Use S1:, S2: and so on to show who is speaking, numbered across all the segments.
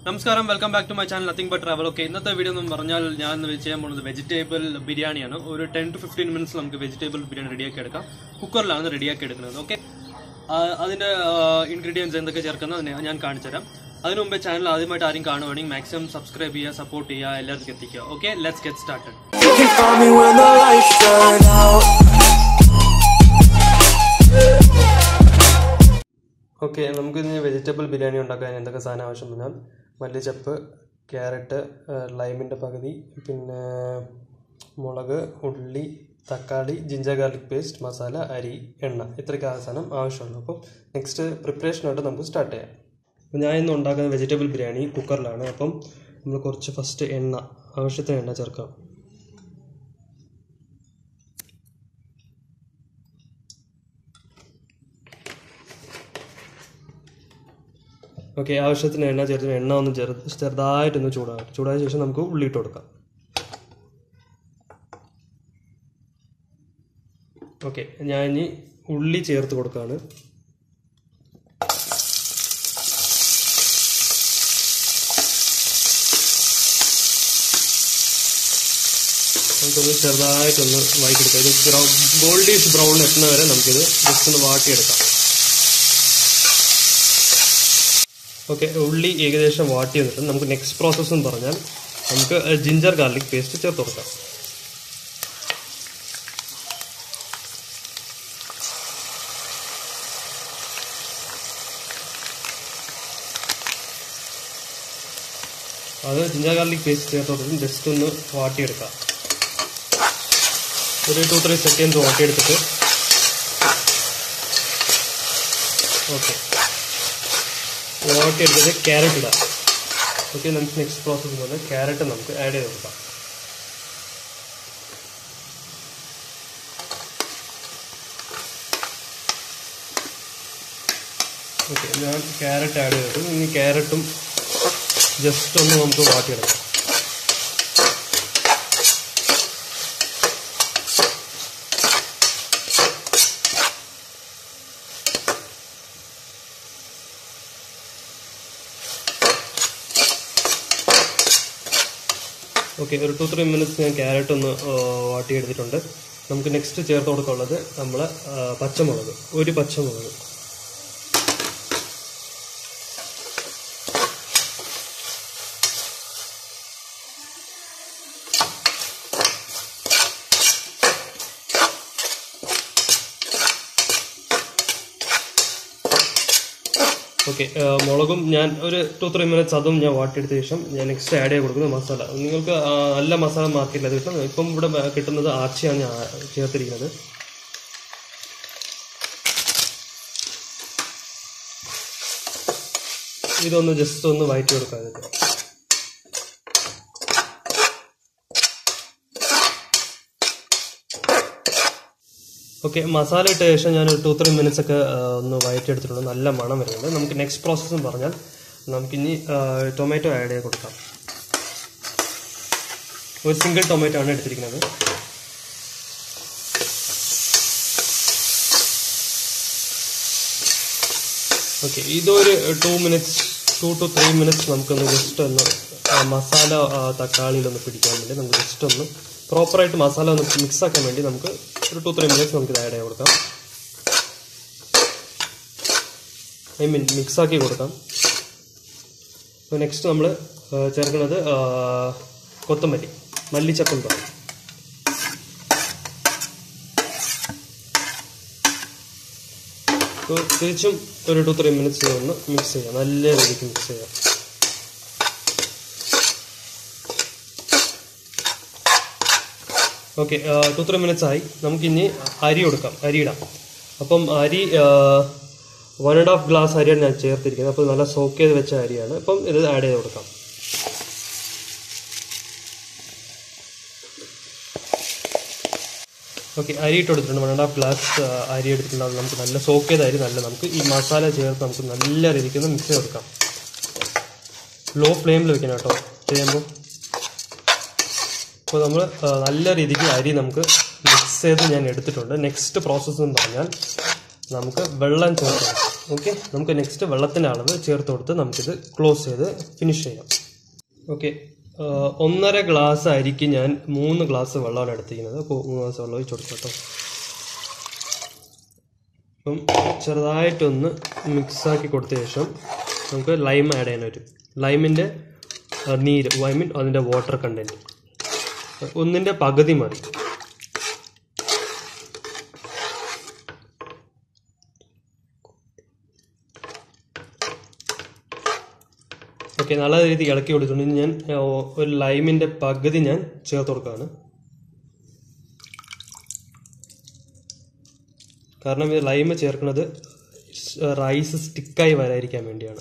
S1: നമസ്കാരം welcome back to my channel nothing but travel okay ഇന്നത്തെ video എന്ന് പറഞ്ഞാൽ ഞാൻ ഇന്ന് ചെയ്യാൻ പോകുന്നത് വെജിറ്റബിൾ ബിരിയാണിയാണ് ഒരു ടെൻ ടു ഫിഫ്റ്റീൻ മിനിറ്റ്സ് നമുക്ക് വെജിറ്റബിൾ ബിരിയാണി റെഡിയാക്കി എടുക്കാം കുക്കറിലാണ് റെഡിയാക്കി എടുക്കുന്നത് ഓക്കെ അതിന്റെ ഇൻഗ്രീഡിയൻസ് എന്തൊക്കെ ചേർക്കുന്നത് ഞാൻ കാണിച്ചു തരാം അതിനു മുമ്പേ ചാനൽ ആദ്യമായിട്ട് ആരും കാണുവാണെങ്കിൽ മാക്സിമം സബ്സ്ക്രൈബ് ചെയ്യുക സപ്പോർട്ട് ചെയ്യുക എല്ലാവർക്കും എത്തിക്കുക okay let's get started
S2: You can find me when the lights turn out.
S1: Okay നമുക്ക് ഇനി വെജിറ്റബിൾ ബിരിയാണി ഉണ്ടാക്കാൻ എന്തൊക്കെ സാധനം ആവശ്യം വന്നാൽ മല്ലിച്ചപ്പ് ക്യാരറ്റ് ലൈമിൻ്റെ പകുതി പിന്നെ മുളക് ഉള്ളി തക്കാളി ജിഞ്ചർ ഗാർലിക് പേസ്റ്റ് മസാല അരി എണ്ണ ഇത്രയ്ക്ക് ആ സാധനം ആവശ്യമുള്ളൂ അപ്പോൾ നെക്സ്റ്റ് പ്രിപ്പറേഷനായിട്ട് നമുക്ക് സ്റ്റാർട്ട് ചെയ്യാം അപ്പോൾ ഞാൻ ഇന്ന് ഉണ്ടാക്കുന്ന വെജിറ്റബിൾ ബിരിയാണി കുക്കറിലാണ് അപ്പം നമ്മൾ കുറച്ച് ഫസ്റ്റ് എണ്ണ ആവശ്യത്തിന് എണ്ണ ചേർക്കാം ഓക്കെ ആവശ്യത്തിന് എണ്ണ ചേർത്ത് എണ്ണ ഒന്ന് ചെറു ചെറുതായിട്ടൊന്ന് ചൂടാകട്ടെ ചൂടായ ശേഷം നമുക്ക് ഉള്ളി ഇട്ട് കൊടുക്കാം ഓക്കെ ഞാൻ ഇനി ഉള്ളി ചേർത്ത് കൊടുക്കുകയാണ് നമുക്കൊന്ന് ചെറുതായിട്ടൊന്ന് വൈകിയെടുക്കാം ഇത് ബ്രൗൺ ഗോൾഡീഷ് ബ്രൗൺ എത്തുന്ന വരെ നമുക്കിത് ജസ്റ്റ് ഒന്ന് വാട്ടിയെടുക്കാം ഓക്കെ ഉള്ളി ഏകദേശം വാട്ടി വന്നിട്ട് നമുക്ക് നെക്സ്റ്റ് പ്രോസസ്സ് എന്ന് പറഞ്ഞാൽ നമുക്ക് ജിഞ്ചർ ഗാർലിക് പേസ്റ്റ് ചേർത്ത് കൊടുക്കാം അത് ജിഞ്ചർ ഗാർലിക് പേസ്റ്റ് ചേർത്ത് കൊടുത്തിട്ട് ജസ്റ്റ് ഒന്ന് വാട്ടിയെടുക്കാം ഒരു ടു ത്രീ സെക്കൻഡ്സ് വാട്ടിയെടുത്തിട്ട് ഓക്കെ വാട്ടിയെടുത്തിട്ട് ക്യാരറ്റ് ഇടാം ഓക്കെ നമുക്ക് നെക്സ്റ്റ് പ്രോസസ്സ് പോലെ ക്യാരറ്റ് നമുക്ക് ആഡ് ചെയ്ത് കൊടുക്കാം ഓക്കെ ഞാൻ ക്യാരറ്റ് ആഡ് ചെയ്തിട്ട് ഇനി ക്യാരറ്റും ജസ്റ്റ് ഒന്ന് നമുക്ക് വാട്ടിയെടുക്കാം ഓക്കെ ഒരു ടു ത്രീ മിനിറ്റ്സ് ഞാൻ ക്യാരറ്റ് ഒന്ന് വാട്ടിയെടുത്തിട്ടുണ്ട് നമുക്ക് നെക്സ്റ്റ് ചേർത്ത് കൊടുക്കാനുള്ളത് നമ്മൾ പച്ചമുളക് ഒരു പച്ചമുളക് ഓക്കെ മുളകും ഞാൻ ഒരു ടു ത്രീ മിനിറ്റ്സ് അതും ഞാൻ വാട്ടിയെടുത്ത ശേഷം ഞാൻ നെക്സ്റ്റ് ആഡ് ചെയ്ത് കൊടുക്കുന്നത് മസാല നിങ്ങൾക്ക് ആ, നല്ല മസാല മാർക്കറ്റിൽ അത് കിട്ടും ഇപ്പം ഇവിടെ മ- കിട്ടുന്നത് ആർച്ചയാണ് ഞാൻ ചേർത്തിരിക്കുന്നത് ഇതൊന്ന് ജസ്റ്റ് ഒന്ന് വയറ്റി കൊടുക്കാം ഇതിൽ ഓക്കെ മസാല ഇട്ട ശേഷം ഞാൻ ഒരു ടു ത്രീ മിനിറ്റ്സ് ഒക്കെ ആ, ഒന്ന് വയറ്റിയെടുത്തിട്ടുണ്ട് നല്ല മണം വരുന്നുണ്ട് നമുക്ക് നെക്സ്റ്റ് പ്രോസസ്സ് എന്ന് പറഞ്ഞാൽ നമുക്കിനി ടൊമാറ്റോ ആഡ് ചെയ്ത് കൊടുക്കാം ഒരു സിംഗിൾ ടൊമാറ്റോ ആണ് എടുത്തിരിക്കുന്നത് ഓക്കെ ഇതൊരു two minutes two two three minutes നമുക്കൊന്ന് ജസ്റ്റ് ഒന്ന് ആ, മസാല ആ, തക്കാളിയിലൊന്ന് പിടിക്കാൻ വേണ്ടി നമുക്ക് ജസ്റ്റ് ഒന്ന് പ്രോപ്പറായിട്ട് മസാല ഒന്ന് മിക്സ് ആക്കാൻ വേണ്ടി നമുക്ക് ഒരു ടു ത്രീ മിനിറ്റ്സ് നമുക്ക് ഇത് ആഡ് ചെയ്ത് കൊടുക്കാം ഐ മീൻ മിക്സ് ആക്കി കൊടുക്കാം അപ്പോൾ നെക്സ്റ്റ് നമ്മൾ ചേർക്കുന്നത് ആ, കൊത്തമല്ലി മല്ലിച്ചപ്പം പറയും അപ്പോൾ തിരിച്ചും ഒരു ടു ത്രീ മിനിറ്റ്സ് ഒന്ന് മിക്സ് ചെയ്യാം നല്ല രീതിക്ക് മിക്സ് ചെയ്യാം ഓക്കെ ടു ത്രീ മിനിറ്റ്സ് ആയി നമുക്കിനി അരി കൊടുക്കാം അരി ഇടാം അപ്പം അരി വൺ ആൻഡ് ഹാഫ് ഗ്ലാസ് അരിയാണ് ഞാൻ ചേർത്തിരിക്കുന്നത് അപ്പോൾ നല്ല സോക്ക് ചെയ്ത് വെച്ച അരിയാണ് അപ്പം ഇത് ആഡ് ചെയ്ത് കൊടുക്കാം ഓക്കെ അരി ഇട്ട് കൊടുത്തിട്ടുണ്ട് വൺ ആൻഡ് ഹാഫ് ഗ്ലാസ് അരി എടുത്തിട്ടുണ്ട് അത് നമുക്ക് നല്ല സോക്ക് ചെയ്ത അരി നല്ല നമുക്ക് ഈ മസാല ചേർത്ത് നമുക്ക് നല്ല രീതിക്ക് ഒന്ന് മിക്സ് ചെയ്ത് കൊടുക്കാം ലോ ഫ്ലെയിമിൽ വെക്കണം കേട്ടോ ചെയ്യുമ്പോൾ അപ്പോൾ നമ്മൾ നല്ല രീതിക്ക് അരി നമുക്ക് മിക്സ് ചെയ്ത് ഞാൻ എടുത്തിട്ടുണ്ട് നെക്സ്റ്റ് പ്രോസസ്സ് എന്ന് പറഞ്ഞാൽ നമുക്ക് വെള്ളം ചേർത്ത് കൊടുക്കാം ഓക്കെ നമുക്ക് നെക്സ്റ്റ് വെള്ളത്തിൻ്റെ അളവ് ചേർത്ത് കൊടുത്ത് നമുക്കിത് ക്ലോസ് ചെയ്ത് ഫിനിഷ് ചെയ്യാം ഓക്കെ ഒന്നര ഗ്ലാസ് അരിക്ക് ഞാൻ മൂന്ന് ഗ്ലാസ് വെള്ളമാണ് എടുത്തിരിക്കുന്നത് അപ്പോൾ മൂന്ന് ഗ്ലാസ് വെള്ളം ഒഴിച്ച് കൊടുക്കാം കേട്ടോ അപ്പം ചെറുതായിട്ടൊന്ന് മിക്സാക്കി കൊടുത്ത ശേഷം നമുക്ക് ലൈം ആഡ് ചെയ്യാൻ പറ്റും ലൈമിൻ്റെ നീര് ഐ മീൻ അതിൻ്റെ വാട്ടർ കണ്ടൻറ്റ് ഒന്നിൻ്റെ പകുതി മതി ഓക്കെ നല്ല രീതിയിൽ ഇളക്കി കൊടുത്തിട്ടുണ്ട് ഇനി ഞാൻ ആ, ഒരു ലൈമിൻ്റെ പകുതി ഞാൻ ചേർത്ത് കൊടുക്കുകയാണ് കാരണം ഇത് ലൈമ് ചേർക്കുന്നത് റൈസ് സ്റ്റിക്കായി വരാതിരിക്കാൻ വേണ്ടിയാണ്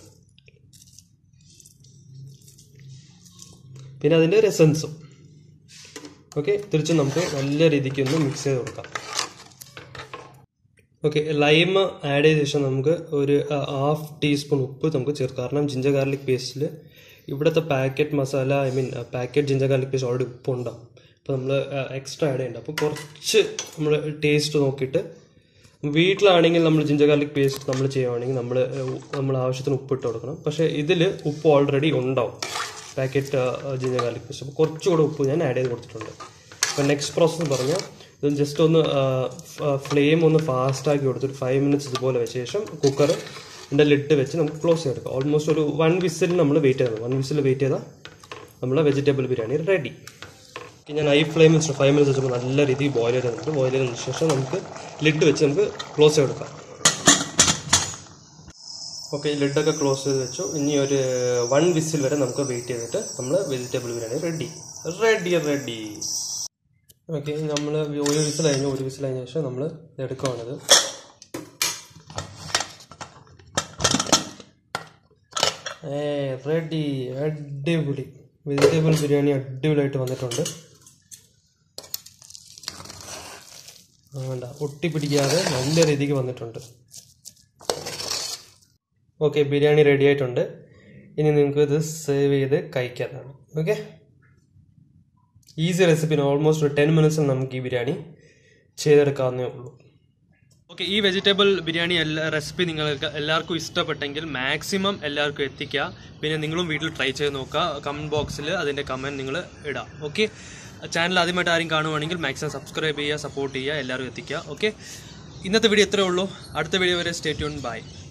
S1: പിന്നെ അതിൻ്റെ ഒരു എസൻസും ഓക്കെ തിരിച്ചും നമുക്ക് നല്ല രീതിക്ക് ഒന്ന് മിക്സ് ചെയ്ത് കൊടുക്കാം ഓക്കെ ലൈം ആഡ് ചെയ്ത ശേഷം നമുക്ക് ഒരു ഹാഫ് ടീസ്പൂൺ ഉപ്പ് നമുക്ക് ചേർക്കാം കാരണം ജിഞ്ചർ ഗാർലിക് പേസ്റ്റിൽ ഇവിടുത്തെ packet masala I mean packet ginger garlic paste already ഉപ്പുണ്ടാവും അപ്പോൾ നമ്മൾ എക്സ്ട്രാ ആഡ് ചെയ്യണ്ട അപ്പോൾ കുറച്ച് നമ്മൾ ടേസ്റ്റ് നോക്കിയിട്ട് വീട്ടിലാണെങ്കിൽ നമ്മൾ ജിഞ്ചർ ഗാർലിക് പേസ്റ്റ് നമ്മൾ ചെയ്യുവാണെങ്കിൽ നമ്മൾ നമ്മൾ ആവശ്യത്തിന് ഉപ്പ് ഇട്ട് കൊടുക്കണം പക്ഷേ ഇതിൽ ഉപ്പ് ഓൾറെഡി ഉണ്ടാവും പാക്കറ്റ് ജിഞ്ചർ ഗാർലിക് പേസ്റ്റ് അപ്പോൾ കുറച്ചുകൂടെ ഉപ്പ് ഞാൻ ആഡ് ചെയ്ത് കൊടുത്തിട്ടുണ്ട് അപ്പോൾ നെക്സ്റ്റ് പ്രോസസ്സ് എന്ന് പറഞ്ഞാൽ ഇത് ജസ്റ്റ് ഒന്ന് ഫ്ലെയിം ഒന്ന് ഫാസ്റ്റ് ആക്കി കൊടുത്തിട്ട് ഫൈവ് മിനിറ്റ്സ് ഇതുപോലെ വെച്ച ശേഷം കുക്കർ ഇതിൻ്റെ ലിഡ് വെച്ച് നമുക്ക് ക്ലോസ് ചെയ്തെടുക്കാം ഓൾമോസ്റ്റ് ഒരു വൺ വിസിൽ നമ്മൾ വെയിറ്റ് ചെയ്യണം വൺ വിസിൽ വെയിറ്റ് ചെയ്താൽ നമ്മളെ വെജിറ്റബിൾ ബിരിയാണി റെഡി ഞാൻ ഹൈ ഫ്ലെയിം വെച്ചിട്ട് ഫൈവ് മിനിറ്റ്സ് വെച്ചപ്പോൾ നല്ല രീതിയിൽ ബോയിൽ ചെയ്തിട്ടുണ്ട് ബോയിൽ ചെയ്തതിന് ശേഷം നമുക്ക് ലിഡ് വെച്ച് നമുക്ക് ക്ലോസ് ചെയ്തെടുക്കാം ഓക്കെ ലിഡൊക്കെ ക്ലോസ് ചെയ്ത് വെച്ചു ഇനി ഒരു വൺ വിസിൽ വരെ നമുക്ക് വെയിറ്റ് ചെയ്തിട്ട് നമ്മൾ vegetable biryani ready ready ready okay നമ്മൾ ഒരു വിസിൽ കഴിഞ്ഞു ഒരു വിസിൽ കഴിഞ്ഞ ശേഷം നമ്മൾ എടുക്കുവാണിത് ഏ റെഡി അടിപൊളി വെജിറ്റബിൾ ബിരിയാണി അടിപൊളിയായിട്ട് വന്നിട്ടുണ്ട് വേണ്ട ഒട്ടിപ്പിടിക്കാതെ നല്ല രീതിക്ക് വന്നിട്ടുണ്ട് ഓക്കെ ബിരിയാണി റെഡി ആയിട്ടുണ്ട് ഇനി നിങ്ങൾക്ക് ഇത് സേവ് ചെയ്ത് കഴിക്കാനാണ് ഓക്കെ ഈസി റെസിപ്പിന് ഓൾമോസ്റ്റ് ഒരു ടെൻ മിനിറ്റ്സിൽ നമുക്ക് ഈ ബിരിയാണി ചെയ്തെടുക്കാവുന്നേ ഉള്ളൂ ഓക്കെ ഈ വെജിറ്റബിൾ ബിരിയാണി എല്ലാ റെസിപ്പി നിങ്ങൾക്ക് എല്ലാവർക്കും ഇഷ്ടപ്പെട്ടെങ്കിൽ മാക്സിമം എല്ലാവർക്കും എത്തിക്കുക പിന്നെ നിങ്ങളും വീട്ടിൽ ട്രൈ ചെയ്ത് നോക്കുക കമൻറ്റ് ബോക്സിൽ അതിൻ്റെ കമൻറ്റ് നിങ്ങൾ ഇടാം ഓക്കെ ചാനൽ ആദ്യമായിട്ട് ആരും കാണുവാണെങ്കിൽ മാക്സിമം സബ്സ്ക്രൈബ് ചെയ്യുക സപ്പോർട്ട് ചെയ്യുക എല്ലാവരും എത്തിക്കുക ഓക്കെ ഇന്നത്തെ വീഡിയോ ഇത്രേ ഉള്ളൂ അടുത്ത വീഡിയോ വരെ സ്റ്റേ ട്യൂൺ ബൈ